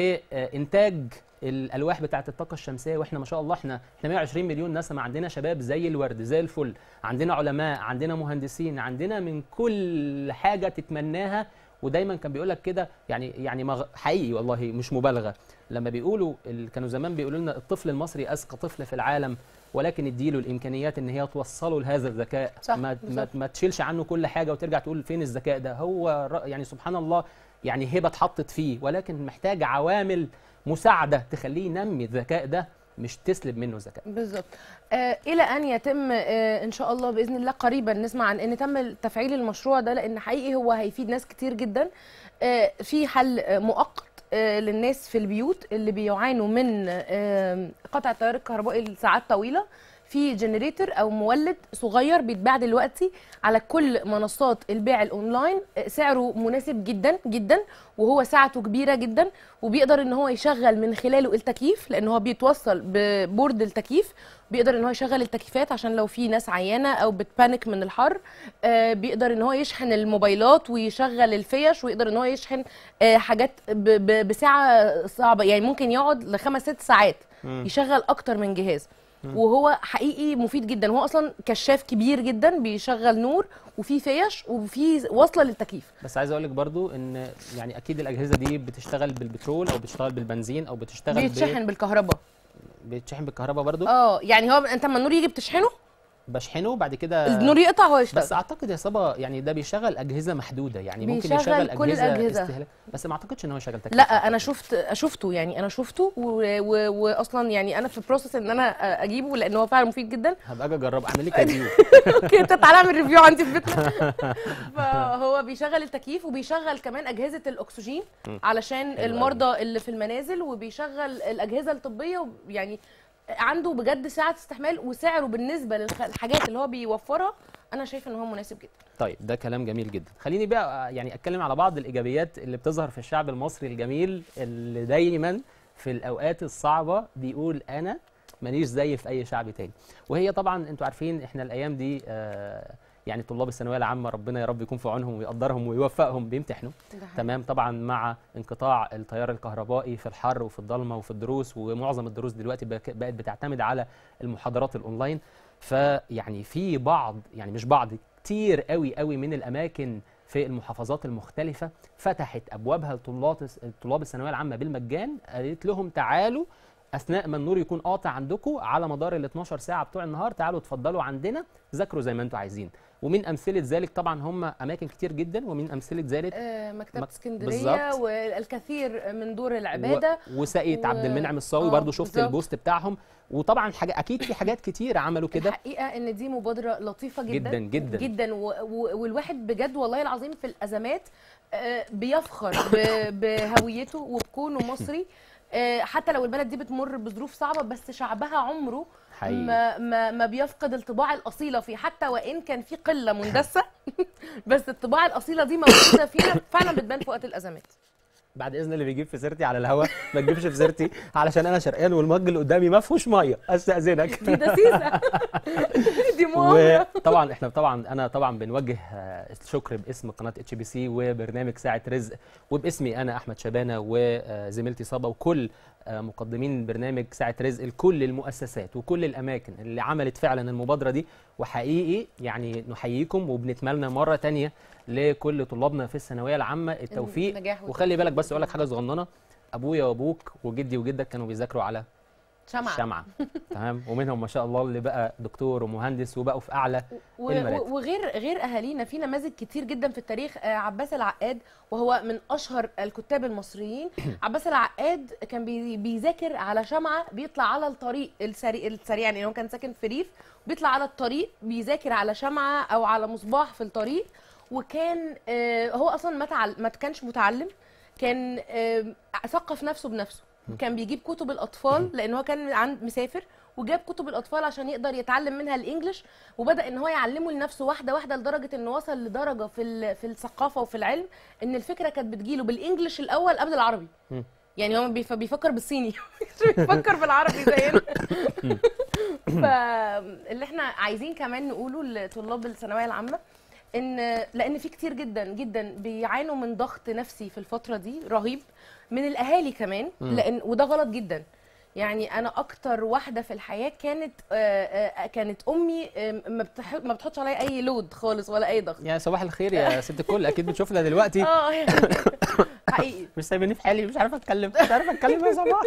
لانتاج الالواح بتاعه الطاقه الشمسيه واحنا ما شاء الله احنا احنا 120 مليون نسمه عندنا شباب زي الورد زي الفل عندنا علماء عندنا مهندسين عندنا من كل حاجه تتمناها ودايما كان بيقول لك كده يعني يعني مغ... حقيقي والله مش مبالغه لما بيقولوا ال... كانوا زمان بيقولوا لنا الطفل المصري اذكى طفل في العالم ولكن اديله الامكانيات ان هي توصله لهذا الذكاء صح، ما, ما, بالظبط. ما تشيلش عنه كل حاجه وترجع تقول فين الذكاء ده هو ر- يعني سبحان الله يعني هبه اتحطت فيه ولكن محتاج عوامل مساعده تخليه ينمي الذكاء ده مش تسلب منه ذكاء بالظبط آه الى ان يتم آه ان شاء الله باذن الله قريبا نسمع عن ان تم تفعيل المشروع ده لان حقيقي هو هيفيد ناس كتير جدا آه في حل آه مؤقت آه للناس في البيوت اللي بيعانوا من آه قطع التيار الكهربائي لساعات طويله في جنريتور او مولد صغير بيتباع دلوقتي على كل منصات البيع الاونلاين آه، سعره مناسب جدا جدا وهو ساعته كبيره جدا وبيقدر ان هو يشغل من خلاله التكييف لان هو بيتوصل ببورد التكييف بيقدر ان هو يشغل التكييفات عشان لو في ناس عيانه او بتبانك من الحر آه، بيقدر ان هو يشحن الموبايلات ويشغل الفيش ويقدر ان هو يشحن آه، حاجات ب- ب- بسعه صعبه يعني ممكن يقعد لخمس ست ساعات يشغل اكتر من جهاز وهو حقيقي مفيد جدا هو اصلا كشاف كبير جدا بيشغل نور وفي فيش وفي وصله للتكييف بس عايز اقول لك برضو ان يعني اكيد الاجهزه دي بتشتغل بالبترول او بتشتغل بالبنزين او بتشتغل بيتشحن بالكهرباء ب... بيتشحن بالكهرباء برضو اه يعني هو انت لما النور يجي بتشحنه بشحنه بعد كده النور يقطع هو يشتغل بس اعتقد يا صبا يعني ده بيشغل اجهزه محدوده يعني ممكن بيشغل يشغل كل اجهزه الأجهزة. استهلاك بس ما اعتقدش ان هو يشغل تكييف لا انا شفت شفته يعني انا شفته و- و- واصلا يعني انا في بروسس ان انا اجيبه لان هو فعلا مفيد جدا هبقى اجي اجرب اعمل لك ريفيو اوكي انت تعالى اعمل ريفيو عندي في بيتنا فهو بيشغل التكييف وبيشغل كمان اجهزه الاكسجين علشان حلو المرضى اللي في المنازل وبيشغل الاجهزه الطبيه يعني عنده بجد ساعه استحمال وسعره بالنسبه للحاجات اللي هو بيوفرها انا شايفه ان هو مناسب جدا طيب ده كلام جميل جدا خليني بقى يعني اتكلم على بعض الايجابيات اللي بتظهر في الشعب المصري الجميل اللي دايما في الاوقات الصعبه بيقول انا ماليش زي في اي شعب تاني وهي طبعا انتوا عارفين احنا الايام دي آه يعني طلاب الثانويه العامه ربنا يا رب يكون في عونهم ويقدرهم ويوفقهم بيمتحنوا تمام طبعا مع انقطاع التيار الكهربائي في الحر وفي الضلمه وفي الدروس ومعظم الدروس دلوقتي بك- بقت بتعتمد على المحاضرات الاونلاين فيعني في بعض يعني مش بعض كتير قوي قوي من الاماكن في المحافظات المختلفه فتحت ابوابها لطلاب طلاب الثانويه العامه بالمجان قالت لهم تعالوا اثناء ما النور يكون قاطع عندكم على مدار ال 12 ساعه بتوع النهار تعالوا اتفضلوا عندنا ذاكروا زي ما انتم عايزين ومن امثله ذلك طبعا هم اماكن كتير جدا ومن امثله ذلك آه، مكتبه مك- اسكندريه بالظبط. والكثير من دور العباده و... وساقية و- عبد المنعم الصاوي آه، برضو شفت بالظبط. البوست بتاعهم وطبعا حاجه اكيد في حاجات كتير عملوا كده الحقيقه ان دي مبادره لطيفه جدا جدا جدا جدا و... و... والواحد بجد والله العظيم في الازمات آه، بيفخر ب... بهويته وبكونه مصري آه، حتى لو البلد دي بتمر بظروف صعبه بس شعبها عمره حقيقي ما ما ما بيفقد الطباع الاصيله فيه حتى وان كان في قله مندسه بس الطباع الاصيله دي موجوده فينا فعلا بتبان في وقت الازمات بعد اذن اللي بيجيب في سيرتي على الهوا ما تجيبش في سيرتي علشان انا شرقان والمج اللي قدامي ما فيهوش ميه استاذنك دي دسيسه دي مؤامره وطبعا احنا طبعا انا طبعا بنوجه آه، الشكر باسم قناه اتش بي سي وبرنامج ساعه رزق وباسمي انا احمد شبانه وزميلتي صبا وكل آه، مقدمين برنامج ساعه رزق لكل المؤسسات وكل الاماكن اللي عملت فعلا المبادره دي وحقيقي يعني نحييكم وبنتمنى مره تانية لكل طلابنا في الثانويه العامه التوفيق النجاح وخلي بالك بس اقول لك حاجه صغننه ابويا وابوك وجدي وجدك كانوا بيذاكروا على شمعة الشمعه تمام ومنهم ما شاء الله اللي بقى دكتور ومهندس وبقوا في اعلى و- المراتب. و- وغير غير اهالينا في نماذج كتير جدا في التاريخ آه، عباس العقاد وهو من اشهر الكتاب المصريين عباس العقاد كان بي- بيذاكر على شمعه بيطلع على الطريق السريع السريع يعني هو كان ساكن في ريف بيطلع على الطريق بيذاكر على شمعه او على مصباح في الطريق وكان آه، هو اصلا ما تعل- ما كانش متعلم كان آه، ثقف نفسه بنفسه كان بيجيب كتب الاطفال لان هو كان عند مسافر وجاب كتب الاطفال عشان يقدر يتعلم منها الانجليش وبدا ان هو يعلمه لنفسه واحده واحده لدرجه انه وصل لدرجه في ال- في الثقافه وفي العلم ان الفكره كانت بتجيله بالانجليش الاول قبل العربي مم. يعني هو بيف- بيفكر بالصيني مش بيفكر بالعربي زينا فاللي احنا عايزين كمان نقوله لطلاب الثانويه العامه ان لان في كتير جدا جدا بيعانوا من ضغط نفسي في الفتره دي رهيب من الاهالي كمان مم. لان وده غلط جدا يعني انا اكتر واحده في الحياه كانت آه، آه، كانت امي آه، ما بتح- ما بتحطش عليا اي لود خالص ولا اي ضغط يا صباح الخير يا ست الكل اكيد بتشوفنا دلوقتي اه يعني حقيقي مش سايبني في حالي مش عارفه اتكلم مش عارفه اتكلم يا صباح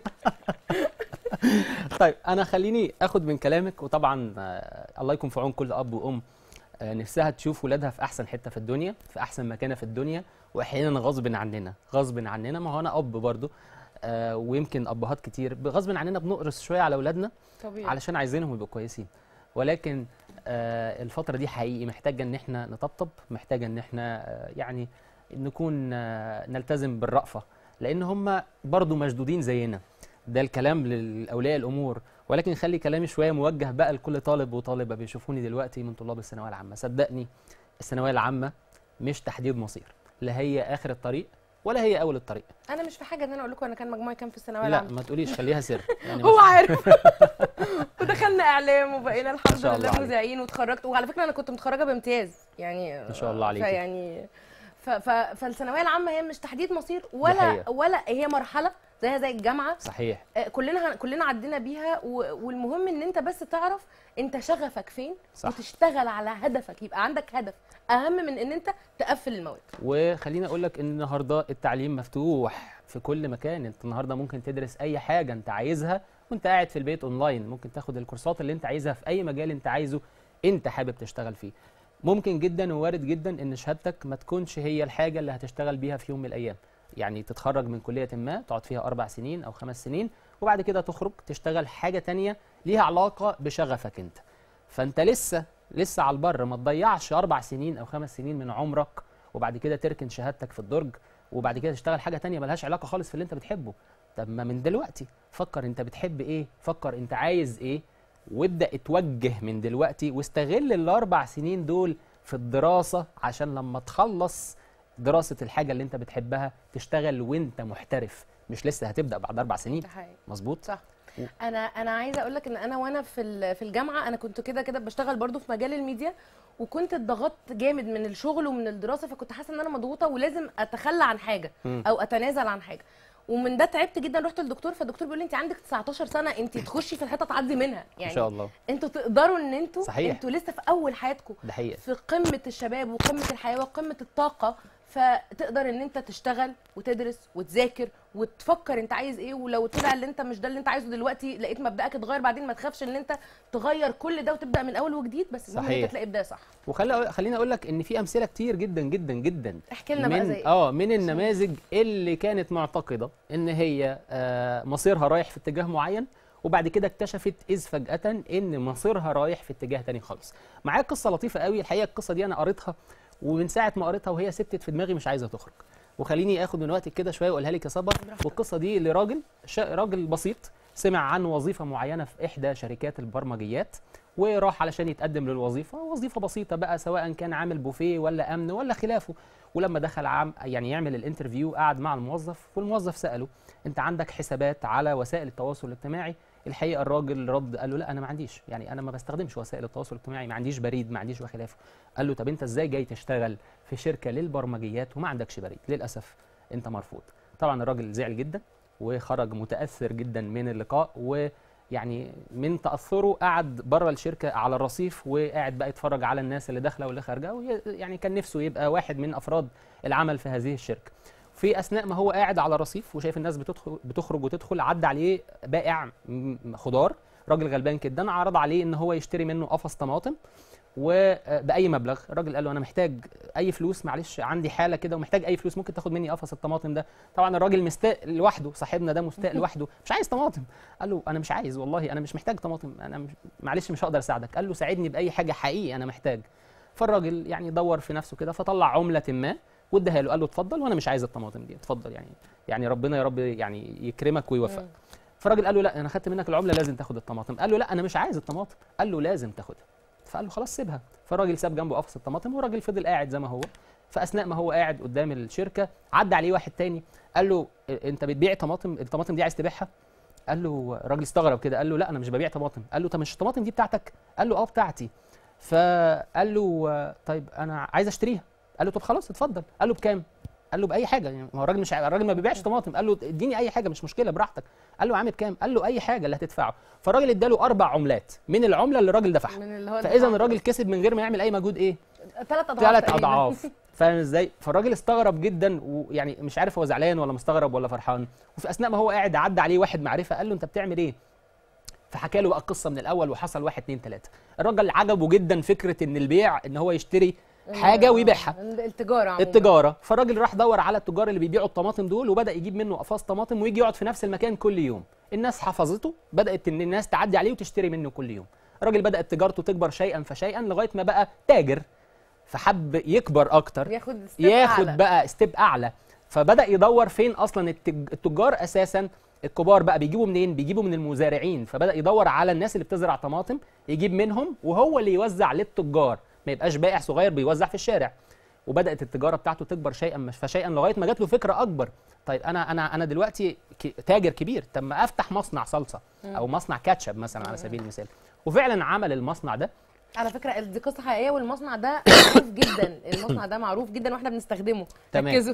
طيب انا خليني اخد من كلامك وطبعا آه، الله يكون في عون كل اب وام آه، نفسها تشوف ولادها في احسن حته في الدنيا في احسن مكانه في الدنيا واحيانا غصب عننا غصب عننا ما هو انا اب برضو آه، ويمكن ابهات كتير غصب عننا بنقرص شويه على اولادنا طبيعي علشان عايزينهم يبقوا كويسين ولكن آه الفترة دي حقيقي محتاجة ان احنا نطبطب محتاجة ان احنا آه يعني نكون آه نلتزم بالرأفة لان هم برضو مشدودين زينا ده الكلام لأولياء الأمور ولكن خلي كلامي شوية موجه بقى لكل طالب وطالبة بيشوفوني دلوقتي من طلاب الثانوية العامة صدقني الثانوية العامة مش تحديد مصير لا هي آخر الطريق ولا هي أول الطريق انا مش في حاجه ان انا اقول لكم انا كان مجموعي كام في الثانويه لا العامه ما تقوليش خليها سر يعني هو مش- عارف ودخلنا اعلام وبقينا الحمد شاء الله لله عليك. مذيعين واتخرجت وعلى فكره انا كنت متخرجه بامتياز يعني ما شاء الله عليكي. فيعني ف ف فالثانويه العامه هي مش تحديد مصير دي ولا حقيقة. ولا هي مرحله زيها زي الجامعه صحيح آه، كلنا كلنا عدينا بيها و- والمهم ان انت بس تعرف انت شغفك فين صح. وتشتغل على هدفك يبقى عندك هدف اهم من ان انت تقفل المواد وخليني اقول لك ان النهارده التعليم مفتوح في كل مكان انت النهارده ممكن تدرس اي حاجه انت عايزها وانت قاعد في البيت اونلاين ممكن تاخد الكورسات اللي انت عايزها في اي مجال انت عايزه انت حابب تشتغل فيه ممكن جدا ووارد جدا ان شهادتك ما تكونش هي الحاجه اللي هتشتغل بيها في يوم من الايام يعني تتخرج من كليه ما تقعد فيها اربع سنين او خمس سنين وبعد كده تخرج تشتغل حاجه تانية ليها علاقه بشغفك انت فانت لسه لسه على البر ما تضيعش اربع سنين او خمس سنين من عمرك وبعد كده تركن شهادتك في الدرج وبعد كده تشتغل حاجه تانية ملهاش علاقه خالص في اللي انت بتحبه طب ما من دلوقتي فكر انت بتحب ايه فكر انت عايز ايه وابدا اتوجه من دلوقتي واستغل الاربع سنين دول في الدراسه عشان لما تخلص دراسه الحاجه اللي انت بتحبها تشتغل وانت محترف مش لسه هتبدا بعد اربع سنين ده حقيقي مظبوط صح انا انا عايزه اقول لك ان انا وانا في ال- في الجامعه انا كنت كده كده بشتغل برضو في مجال الميديا وكنت اتضغطت جامد من الشغل ومن الدراسه فكنت حاسه ان انا مضغوطه ولازم اتخلى عن حاجه مم. او اتنازل عن حاجه ومن ده تعبت جدا رحت للدكتور فالدكتور بيقول لي انت عندك 19 سنه انت تخشي في الحيطه تعدي منها يعني ان شاء الله انتوا تقدروا ان انتوا صحيح. انتوا لسه في اول حياتكم ده حقيقه في قمه الشباب وقمه الحياه وقمه الطاقه فتقدر ان انت تشتغل وتدرس وتذاكر وتفكر انت عايز ايه ولو طلع اللي انت مش ده اللي انت عايزه دلوقتي لقيت مبدأك اتغير بعدين ما تخافش ان انت تغير كل ده وتبدا من اول وجديد بس المهم ان صحيح. انت تلاقي بدايه صح وخلي خليني اقول لك ان في امثله كتير جدا جدا جدا احكي لنا بقى من زي ايه اه من النماذج اللي كانت معتقده ان هي آه مصيرها رايح في اتجاه معين وبعد كده اكتشفت اذ فجاه ان مصيرها رايح في اتجاه تاني خالص معايا قصه لطيفه قوي الحقيقه القصه دي انا قريتها ومن ساعه ما قريتها وهي ثبتت في دماغي مش عايزه تخرج وخليني اخد من وقتك كده شويه واقولها لك يا صبر والقصه دي لراجل شا- راجل بسيط سمع عن وظيفه معينه في احدى شركات البرمجيات وراح علشان يتقدم للوظيفه وظيفه بسيطه بقى سواء كان عامل بوفيه ولا امن ولا خلافه ولما دخل عام يعني يعمل الانترفيو قعد مع الموظف والموظف ساله انت عندك حسابات على وسائل التواصل الاجتماعي الحقيقه الراجل رد قال له لا انا ما عنديش يعني انا ما بستخدمش وسائل التواصل الاجتماعي ما عنديش بريد ما عنديش وخلافه قال له طب انت ازاي جاي تشتغل في شركه للبرمجيات وما عندكش بريد للاسف انت مرفوض طبعا الراجل زعل جدا وخرج متاثر جدا من اللقاء ويعني من تاثره قعد بره الشركه على الرصيف وقاعد بقى يتفرج على الناس اللي داخله واللي خارجه وي- يعني كان نفسه يبقى واحد من افراد العمل في هذه الشركه في اثناء ما هو قاعد على الرصيف وشايف الناس بتدخل بتخرج وتدخل عدى عليه بائع م- خضار راجل غلبان جدا عرض عليه ان هو يشتري منه قفص طماطم وباي مبلغ الراجل قال له انا محتاج اي فلوس معلش عندي حاله كده ومحتاج اي فلوس ممكن تاخد مني قفص الطماطم ده طبعا الراجل مستاء لوحده صاحبنا ده مستاء لوحده مش عايز طماطم قال له انا مش عايز والله انا مش محتاج طماطم انا مش معلش مش هقدر اساعدك قال له ساعدني باي حاجه حقيقي انا محتاج فالراجل يعني دور في نفسه كده فطلع عمله ما واداها له قال له اتفضل وانا مش عايز الطماطم دي اتفضل يعني يعني ربنا يا رب يعني يكرمك ويوفقك فالراجل قال له لا انا خدت منك العمله لازم تاخد الطماطم قال له لا انا مش عايز الطماطم قال له لازم تاخدها فقال له خلاص سيبها فالراجل ساب جنبه قفص الطماطم والراجل فضل قاعد زي ما هو فاثناء ما هو قاعد قدام الشركه عدى عليه واحد تاني قال له إ- انت بتبيع طماطم الطماطم دي عايز تبيعها قال له الراجل استغرب كده قال له لا انا مش ببيع طماطم قال له طب مش الطماطم دي بتاعتك قال له اه بتاعتي فقال له آه، طيب انا عايز اشتريها قال له طب خلاص اتفضل قال له بكام قال له باي حاجه يعني ما هو الراجل مش ع- الراجل ما بيبيعش طماطم قال له اديني اي حاجه مش مشكله براحتك قال له يا عم بكام قال له اي حاجه اللي هتدفعه فالراجل اداله اربع عملات من العمله اللي الراجل دفعها من اللي هو فاذا الراجل كسب من غير ما يعمل اي مجهود ايه ثلاث اضعاف ثلاث تقريباً. اضعاف فاهم ازاي فالراجل استغرب جدا ويعني مش عارف هو زعلان ولا مستغرب ولا فرحان وفي اثناء ما هو قاعد عدى عليه واحد معرفه قال له انت بتعمل ايه فحكى له بقى القصه من الاول وحصل واحد اتنين تلاته الراجل عجبه جدا فكره ان البيع ان هو يشتري حاجه ويبيعها التجاره عموما التجاره فالراجل راح دور على التجار اللي بيبيعوا الطماطم دول وبدا يجيب منه قفص طماطم ويجي يقعد في نفس المكان كل يوم الناس حفظته بدات ان الناس تعدي عليه وتشتري منه كل يوم الراجل بدات تجارته تكبر شيئا فشيئا لغايه ما بقى تاجر فحب يكبر اكتر ياخد step ياخد أعلى. بقى ستيب اعلى فبدا يدور فين اصلا التج... التجار اساسا الكبار بقى بيجيبوا منين بيجيبوا من المزارعين فبدا يدور على الناس اللي بتزرع طماطم يجيب منهم وهو اللي يوزع للتجار ما يبقاش بائع صغير بيوزع في الشارع وبدات التجاره بتاعته تكبر شيئا مش فشيئا لغايه ما جات له فكره اكبر طيب انا انا انا دلوقتي ك- تاجر كبير طب ما افتح مصنع صلصه او مصنع كاتشب مثلا على سبيل المثال وفعلا عمل المصنع ده على فكره دي قصه حقيقيه والمصنع ده معروف جدا المصنع ده معروف جدا واحنا بنستخدمه تمام. ركزوا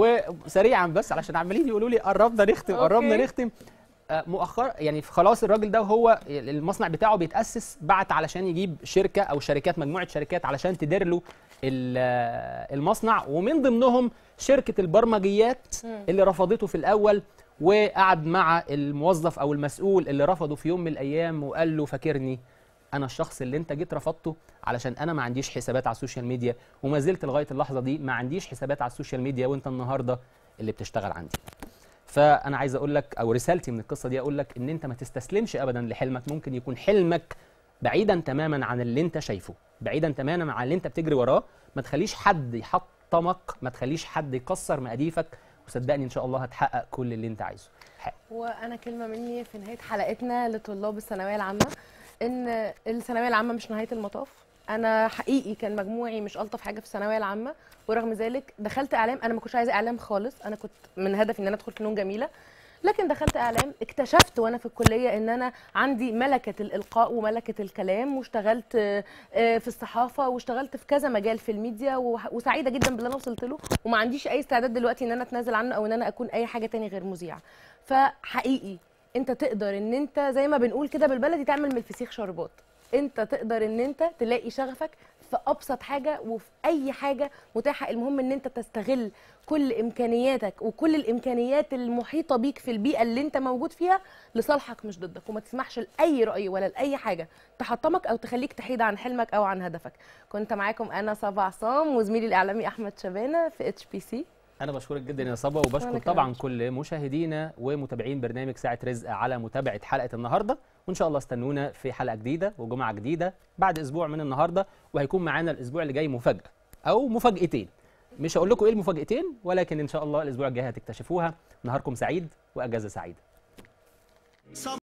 وسريعا بس علشان عمالين يقولوا لي قربنا نختم أوكي. قربنا نختم آه، مؤخرا يعني خلاص الراجل ده وهو المصنع بتاعه بيتاسس بعت علشان يجيب شركه او شركات مجموعه شركات علشان تدير له ال- آه، المصنع ومن ضمنهم شركه البرمجيات اللي رفضته في الاول وقعد مع الموظف او المسؤول اللي رفضه في يوم من الايام وقال له فاكرني انا الشخص اللي انت جيت رفضته علشان انا ما عنديش حسابات على السوشيال ميديا وما زلت لغايه اللحظه دي ما عنديش حسابات على السوشيال ميديا وانت النهارده اللي بتشتغل عندي فانا عايز اقول لك او رسالتي من القصه دي اقول لك ان انت ما تستسلمش ابدا لحلمك ممكن يكون حلمك بعيدا تماما عن اللي انت شايفه بعيدا تماما عن اللي انت بتجري وراه ما تخليش حد يحطمك ما تخليش حد يكسر مقاديفك وصدقني ان شاء الله هتحقق كل اللي انت عايزه ح- وانا كلمه مني في نهايه حلقتنا لطلاب الثانويه العامه ان الثانويه العامه مش نهايه المطاف انا حقيقي كان مجموعي مش الطف حاجه في الثانويه العامه ورغم ذلك دخلت اعلام انا ما كنتش عايزه اعلام خالص انا كنت من هدفي ان انا ادخل فنون جميله لكن دخلت اعلام اكتشفت وانا في الكليه ان انا عندي ملكه الالقاء وملكه الكلام واشتغلت آه، آه، في الصحافه واشتغلت في كذا مجال في الميديا وح- وسعيده جدا باللي انا وصلت له وما عنديش اي استعداد دلوقتي ان انا اتنازل عنه او ان انا اكون اي حاجه تاني غير مذيعه فحقيقي انت تقدر ان انت زي ما بنقول كده بالبلدي تعمل من الفسيخ شربات انت تقدر ان انت تلاقي شغفك في ابسط حاجه وفي اي حاجه متاحه المهم ان انت تستغل كل امكانياتك وكل الامكانيات المحيطه بيك في البيئه اللي انت موجود فيها لصالحك مش ضدك وما تسمحش لاي راي ولا لاي حاجه تحطمك او تخليك تحيد عن حلمك او عن هدفك كنت معاكم انا صبا عصام وزميلي الاعلامي احمد شبانه في اتش بي سي انا بشكرك جدا يا صبا وأنا وبشكر كمان طبعا بشكرك. كل مشاهدينا ومتابعين برنامج ساعه رزق على متابعه حلقه النهارده وان شاء الله استنونا في حلقه جديده وجمعه جديده بعد اسبوع من النهارده وهيكون معانا الاسبوع اللي جاي مفاجاه او مفاجاتين مش هقول لكم ايه المفاجاتين ولكن ان شاء الله الاسبوع الجاي هتكتشفوها نهاركم سعيد واجازه سعيده